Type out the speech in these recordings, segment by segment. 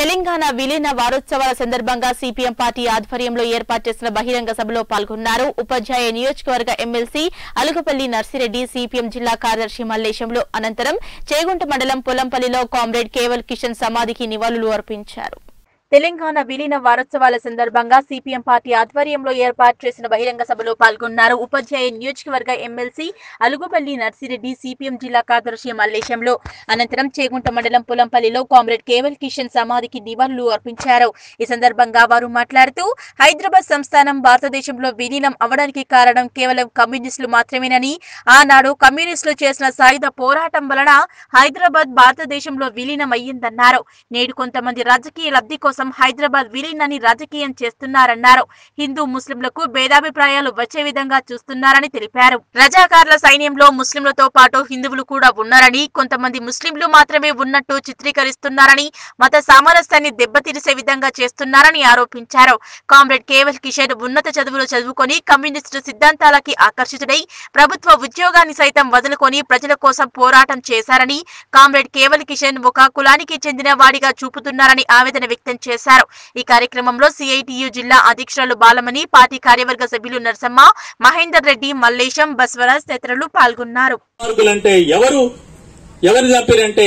తెలంగాణ విలీన వారోత్సవాల సందర్భంగా సిపిఎం పార్టీ ఆధ్వర్యంలో ఏర్పాటు చేసిన బహిరంగ సభలో పాల్గొన్నారు ఉపాధ్యాయ నియోజకవర్గ ఎమ్మెల్సీ అలుగుపల్లి నర్సిరెడ్డి సిపిఎం జిల్లా కార్యదర్శి మల్లేశంలో అనంతరం చేగుంట మండలం పొలంపల్లిలో కామ్రేడ్ కేవల్ కిషన్ సమాధికి నివాళులు అర్పించారు తెలంగాణ విలీన వారోత్సవాల సందర్భంగా సిపిఎం పార్టీ ఆధ్వర్యంలో ఏర్పాటు చేసిన బహిరంగ సభలో పాల్గొన్నారు ఉపాధ్యాయ నియోజకవర్గ ఎమ్మెల్సీ అలుగుపల్లి నర్సిరెడ్డి సిపిఎం జిల్లా కార్యదర్శి మల్లేశంలో అనంతరం చేగుంట మండలం పొలంపల్లిలో కామ్రేడ్ కేవల్ కిషన్ సమాధికి నివాళులు అర్పించారు ఈ సందర్భంగా వారు మాట్లాడుతూ హైదరాబాద్ సంస్థానం భారతదేశంలో విలీనం అవడానికి కారణం కేవలం కమ్యూనిస్టులు మాత్రమేనని ఆనాడు కమ్యూనిస్టులు చేసిన సాయుధ పోరాటం వలన హైదరాబాద్ భారతదేశంలో విలీనం అయ్యిందన్నారు నేడు కొంతమంది రాజకీయ లబ్ధి కోసం హైదరాబాద్ విలీనాన్ని రాజకీయం చేస్తున్నారన్నారు హిందూ ముస్లింలకు భేదాభిప్రాయాలు వచ్చే విధంగా చూస్తున్నారని తెలిపారు రజాకార్ల సైన్యంలో ముస్లింలతో పాటు హిందువులు కూడా ఉన్నారని కొంతమంది ముస్లింలు మాత్రమే ఉన్నట్టు చిత్రీకరిస్తున్నారని మత సామరస్యాన్ని దెబ్బతీసే విధంగా చేస్తున్నారని ఆరోపించారు కామ్రేడ్ కేవల్ కిషోర్ ఉన్నత చదువులు చదువుకొని కమ్యూనిస్టు సిద్ధాంతాలకి ఆకర్షితుడై ప్రభుత్వ ఉద్యోగాన్ని సైతం వదులుకొని ప్రజల కోసం పోరాటం చేశారని కామ్రేడ్ కేవల్ కిషన్ ఒక కులానికి చెందిన వాడిగా చూపుతున్నారని ఆవేదన వ్యక్తం చేశారు ఈ కార్యక్రమంలో సిఐటియు జిల్లా అధ్యక్షురాలు బాలమణి పార్టీ కార్యవర్గ సభ్యులు నరసమ్మ మహేందర్ రెడ్డి మల్లేశం బస్వరాజ్ తదితరులు పాల్గొన్నారు మార్పులంటే ఎవరు ఎవరు చంపారంటే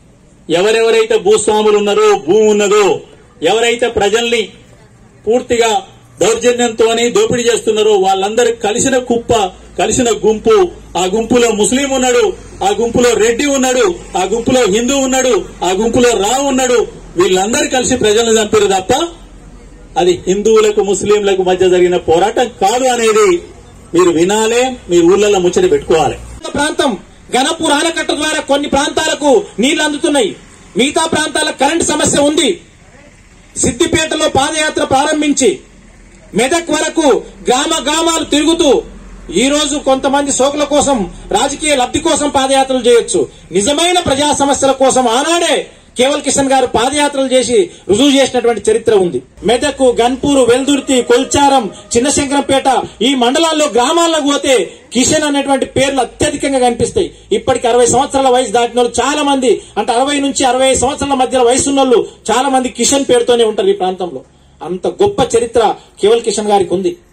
ఎవరెవరైతే భూస్వాములు ఉన్నారో భూమి ఉన్నదో ఎవరైతే ప్రజల్ని పూర్తిగా దౌర్జన్యంతోని దోపిడీ చేస్తున్నారో వాళ్ళందరూ కలిసిన కుప్ప కలిసిన గుంపు ఆ గుంపులో ముస్లిం ఉన్నాడు ఆ గుంపులో రెడ్డి ఉన్నాడు ఆ గుంపులో హిందూ ఉన్నాడు ఆ గుంపులో రావు ఉన్నాడు వీళ్ళందరూ కలిసి ప్రజలను చంపారు తప్ప అది హిందువులకు ముస్లింలకు మధ్య జరిగిన పోరాటం కాదు అనేది మీరు వినాలే మీ ఊర్లలో ముచ్చట పెట్టుకోవాలి ప్రాంతం గణపూర్ ఆనకట్ట ద్వారా కొన్ని ప్రాంతాలకు నీళ్లు అందుతున్నాయి మిగతా ప్రాంతాలకు కరెంటు సమస్య ఉంది సిద్దిపేటలో పాదయాత్ర ప్రారంభించి మెదక్ వరకు గ్రామ గ్రామాలు తిరుగుతూ ఈ రోజు కొంతమంది సోకుల కోసం రాజకీయ లబ్ధి కోసం పాదయాత్రలు చేయొచ్చు నిజమైన ప్రజా సమస్యల కోసం ఆనాడే కేవల్ కిషన్ గారు పాదయాత్రలు చేసి రుజువు చేసినటువంటి చరిత్ర ఉంది మెదక్ గన్పూర్ వెల్దుర్తి కొల్చారం చిన్నశంకరంపేట ఈ మండలాల్లో గ్రామాలకు పోతే కిషన్ అనేటువంటి పేర్లు అత్యధికంగా కనిపిస్తాయి ఇప్పటికి అరవై సంవత్సరాల వయసు దాటిన వాళ్ళు చాలా మంది అంటే అరవై నుంచి అరవై ఐదు సంవత్సరాల మధ్య వయసు ఉన్న చాలా మంది కిషన్ పేరుతోనే ఉంటారు ఈ ప్రాంతంలో అంత గొప్ప చరిత్ర కేవల్ కిషన్ గారికి ఉంది